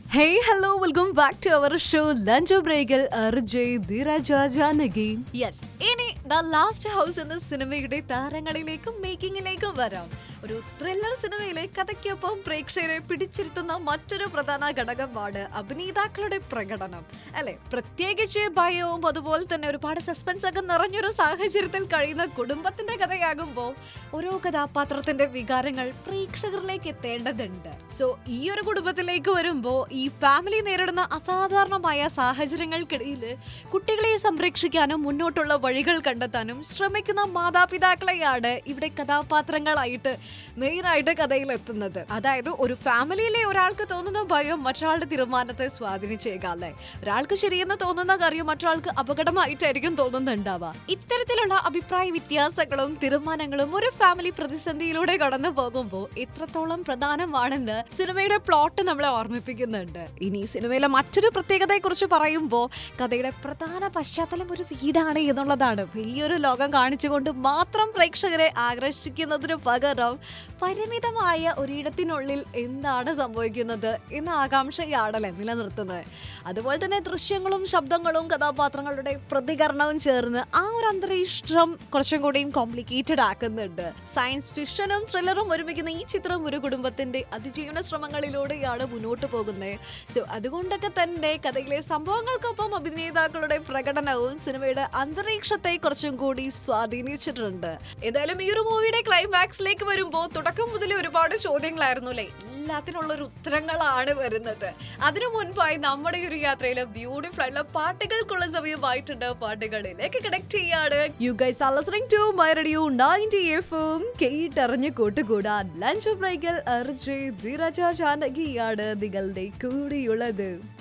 Hey, hello, welcome back to our show Lunch Break Arjay Dheeraja Janaki yes ഇനി the last house എന്ന സിനിമയുടെ താരങ്ങളിലേക്കും മേക്കിങ്ങിലേക്കും വരാം ഒരു ത്രില്ലർ സിനിമയിലെ കഥയ്ക്കൊപ്പം പ്രേക്ഷകരെ പിടിച്ചിരുത്തുന്ന മറ്റൊരു പ്രധാന ഘടകമാണ് അഭിനേതാക്കളുടെ പ്രകടനം അല്ലെ പ്രത്യേകിച്ച് ഭയവും അതുപോലെ തന്നെ ഒരുപാട് സസ്പെൻസ് ഒക്കെ നിറഞ്ഞൊരു സാഹചര്യത്തിൽ കഴിയുന്ന കുടുംബത്തിന്റെ കഥയാകുമ്പോൾ ഓരോ കഥാപാത്രത്തിന്റെ വികാരങ്ങൾ പ്രേക്ഷകരിലേക്ക് എത്തേണ്ടതുണ്ട് സോ ഈ ഒരു കുടുംബത്തിലേക്ക് വരുമ്പോൾ ഈ ഫാമിലി നേരിടുന്ന അസാധാരണമായ സാഹചര്യങ്ങൾക്കിടയിൽ കുട്ടികളെ സംരക്ഷിക്കാനും മുന്നോട്ടുള്ള വഴികൾ കണ്ടെത്താനും ശ്രമിക്കുന്ന മാതാപിതാക്കളെയാണ് ഇവിടെ കഥാപാത്രങ്ങളായിട്ട് മെയിനായിട്ട് കഥയിൽ എത്തുന്നത് അതായത് ഒരു ഫാമിലിയിലെ ഒരാൾക്ക് തോന്നുന്ന ഭയം മറ്റൊരാളുടെ തീരുമാനത്തെ സ്വാധീനിച്ചേക്കാം അല്ലേ ഒരാൾക്ക് ശരിയെന്ന് തോന്നുന്ന കാര്യം മറ്റൊരാൾക്ക് അപകടമായിട്ടായിരിക്കും തോന്നുന്നുണ്ടാവുക ഇത്തരത്തിലുള്ള അഭിപ്രായ വ്യത്യാസങ്ങളും തീരുമാനങ്ങളും ഒരു ഫാമിലി പ്രതിസന്ധിയിലൂടെ കടന്നു പോകുമ്പോൾ എത്രത്തോളം പ്രധാനമാണെന്ന് സിനിമയുടെ പ്ലോട്ട് നമ്മളെ ഓർമ്മിപ്പിക്കുന്നുണ്ട് ഇനി സിനിമയിലെ മറ്റൊരു പ്രത്യേകതയെ കുറിച്ച് പറയുമ്പോൾ കഥയുടെ പ്രധാന പശ്ചാത്തലം ഒരു വീടാണ് എന്നുള്ളതാണ് വലിയൊരു ലോകം കാണിച്ചുകൊണ്ട് മാത്രം പ്രേക്ഷകരെ ആകർഷിക്കുന്നതിന് പകരം പരിമിതമായ ഒരിടത്തിനുള്ളിൽ എന്താണ് സംഭവിക്കുന്നത് എന്ന ആകാംക്ഷയാണല്ലേ നിലനിർത്തുന്നത് അതുപോലെ തന്നെ ദൃശ്യങ്ങളും ശബ്ദങ്ങളും കഥാപാത്രങ്ങളുടെ പ്രതികരണവും ചേർന്ന് ആ ഒരു അന്തരീക്ഷം കുറച്ചും കൂടിയും കോംപ്ലിക്കേറ്റഡ് ആക്കുന്നുണ്ട് സയൻസ് ഫിക്ഷനും ത്രില്ലറും ഒരുമിക്കുന്ന ഈ ചിത്രം ഒരു കുടുംബത്തിന്റെ അതിജീവന ശ്രമങ്ങളിലൂടെയാണ് മുന്നോട്ട് പോകുന്നത് സോ അതുകൊണ്ടൊക്കെ തന്നെ കഥയിലെ സംഭവങ്ങൾക്കൊപ്പം അഭിനേതാക്കളുടെ പ്രകടനവും സിനിമയുടെ അന്തരീക്ഷത്തെ കുറച്ചും കൂടി സ്വാധീനിച്ചിട്ടുണ്ട് ഏതായാലും ഈ ഒരു മൂവിയുടെ ക്ലൈമാക്സിലേക്ക് വരുമ്പോൾ തുടക്കം മുതലേ ഒരുപാട് ചോദ്യങ്ങളായിരുന്നു അല്ലേ എല്ലാത്തിനുള്ള ഒരു ഉത്തരങ്ങളാണ് വരുന്നത് അതിനു മുൻപായി നമ്മുടെ ഈ ഒരു യാത്രയിലെ ബ്യൂട്ടിഫുൾ ആയിട്ടുള്ള പാട്ടുകൾക്കുള്ള സമയമായിട്ടുണ്ട് പാട്ടുകളിലേക്ക് കണക്ട് ചെയ്യാണ് you guys are listening to my radio 90 എഫും കേട്ടറിഞ്ഞ് കൂട്ടുകൂടാൻ ലഞ്ച് ബ്രേക്കിൽ അർജയ് ധീരജ ജാനകിയാണ് നിങ്ങളുടെ കൂടിയുള്ളത്